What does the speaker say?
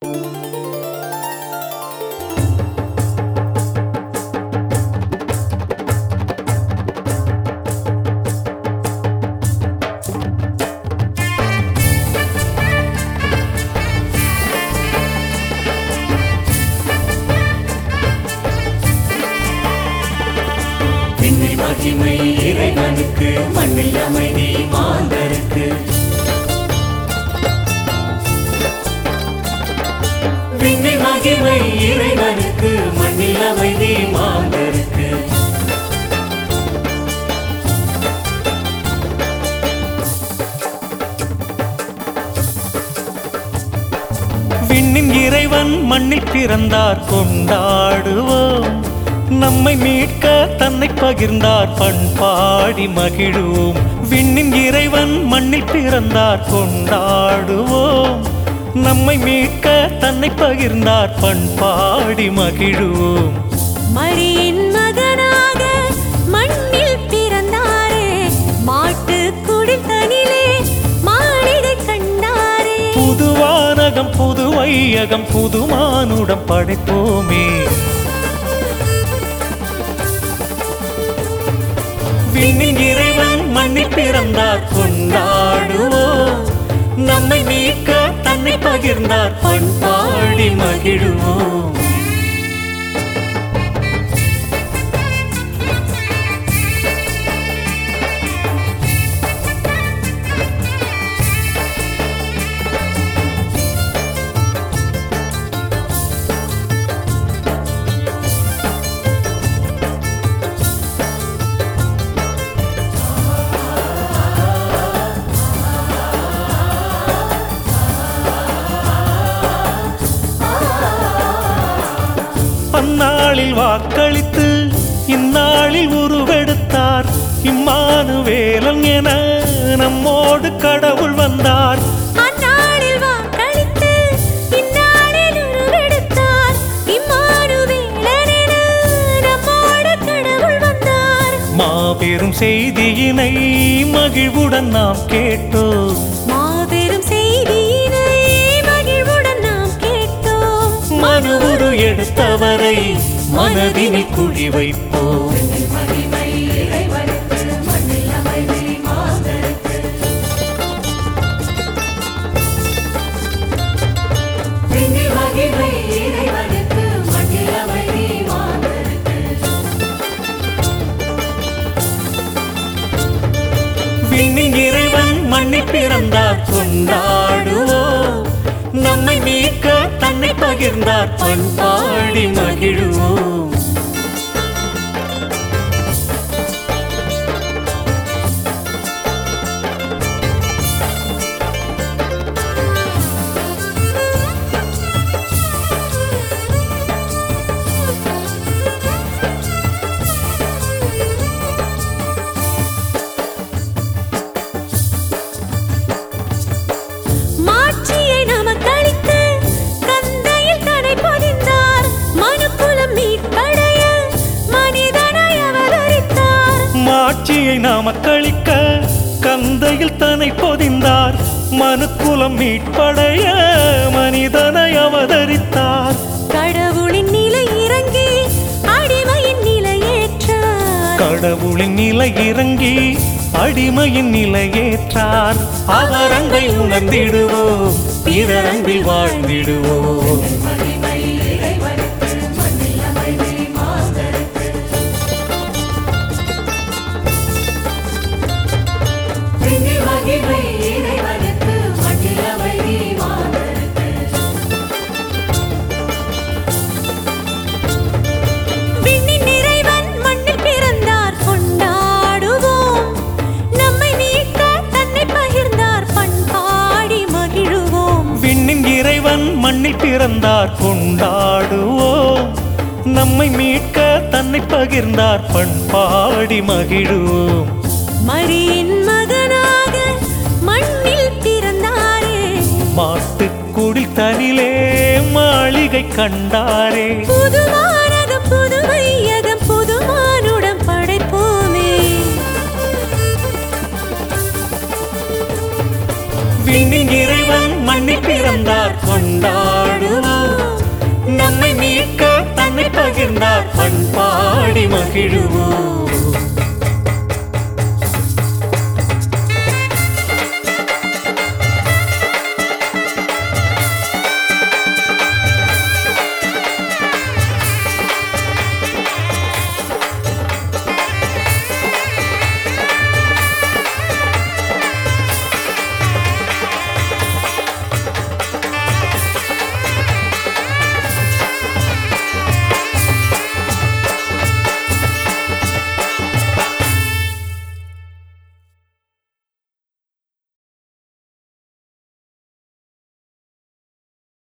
விண்ணில் மகிமை இறைவனுக்கு மண்ணில் அமைதி மாந்தருக்கு விண்ணில் மகிமை இறைவனுக்கு மண்ணில் அமைதி மாந்தருக்கு விண்ணின் இறைவன் மண்ணில் பிறந்தார் கொண்டாடுவோம் நம்மை மீட்க தன்னை பகிர்ந்தார் பண்பாடி மகிழுவோம் விண்ணின் இறைவன் மண்ணில் பிறந்தார் கொண்டாடுவோம் நம்மை மீட்க தன்னை பகிர்ந்தார் பண்பாடி மகிழுவோம் மரியின் மகனாக மண்ணில் பிறந்தாரே மாட்டு குடித்தனிலே மாளிகை கண்டாரே புதுவானகம் புது வையகம் புதுமானுடம் படைப்போமே விண்ணின் இறைவன் மண்ணில் பிறந்தார் கொண்டாடுவோம் நம்மை மீட்க தன்னை பகிர்ந்தார் பண்பாடி மகிழுவோம் அந்நாளில் வாக்களித்து இந்நாளில் உருவெடுத்தார் இம்மானுவேலன் என நம்மோடு கடவுள் வந்தார் அந்நாளில் வாக்களித்து இந்நாளில் உருவெடுத்தார் இம்மானுவேலனென நம்மோடு கடவுள் வந்தார் மாபெரும் செய்தியினை மகிழ்வுடன் நாம் கேட்டோம் மாபெரும் செய்தியினை மகிழ்வுடன் நாம் கேட்டோம் மனுவுரு எடுத்தவரை மனதினில் குழி வைப்போம் மகிமை இறைவனுக்கு மண்ணில் அமைதி மாந்தருக்கு விண்ணில் மகிமை இறைவனுக்கு மண்ணில் அமைதி மாந்தருக்கு விண்ணின் இறைவன் மண்ணில் பிறந்தார் கொண்டாடுவோம் நம்மை மீட்க தன்னை பகிர்ந்தார் பண்பாடி மகிழுவோம் மாட்சியை நமக்களித்து கந்தையில் தன்னை பொதிந்தார் மனுக்குலம் மீட்படைய மனிதனாய் அவதரித்தார் மாட்சியை நாமக்களிக்க கந்தையில் தன்னை பொதிந்தார் மனுக்குலம் மீட்படைய மனிதனை அவதரித்தார் கடவுளின் நிலை இறங்கி அடிமையின் நிலையேற்றார் கடவுளின் நிலை இறங்கி அடிமையின் நிலையேற்றார் அவர் அன்பை உணர்ந்திடுவோம் பிறர் அன்பில் வாழ்ந்திடுவோம் மகிமை இறைவனுக்கு மண்ணில் அமைதி மாந்தருக்கு விண்ணில் மகிமை இறைவனுக்கு மண்ணில் அமைதி மாந்தருக்கு விண்ணின் இறைவன் மண்ணில் பிறந்தார் கொண்டாடுவோம் நம்மை மீட்க தன்னை பகிர்ந்தார் பண்பாடி மகிழுவோம் விண்ணின் இறைவன் மண்ணில் பிறந்தார் கொண்டாடுவோம் நம்மை மீட்க தன்னை பகிர்ந்தார் பண்பாடி மகிழுவோம் மரியின் மகனாக மண்ணில் பிறந்தாரே மாட்டுக்குடில் தனிலே மாளிகை கண்டாரே புதுமானகம் புதுமையகம் புதுமானுடம் படைப்போமே விண்ணின் இறைவன் மண்ணில் பிறந்தார் கொண்டாடுவோம் நம்மை மீட்க தன்னை பகிர்ந்தார் பண்பாடி மகிழுவோம்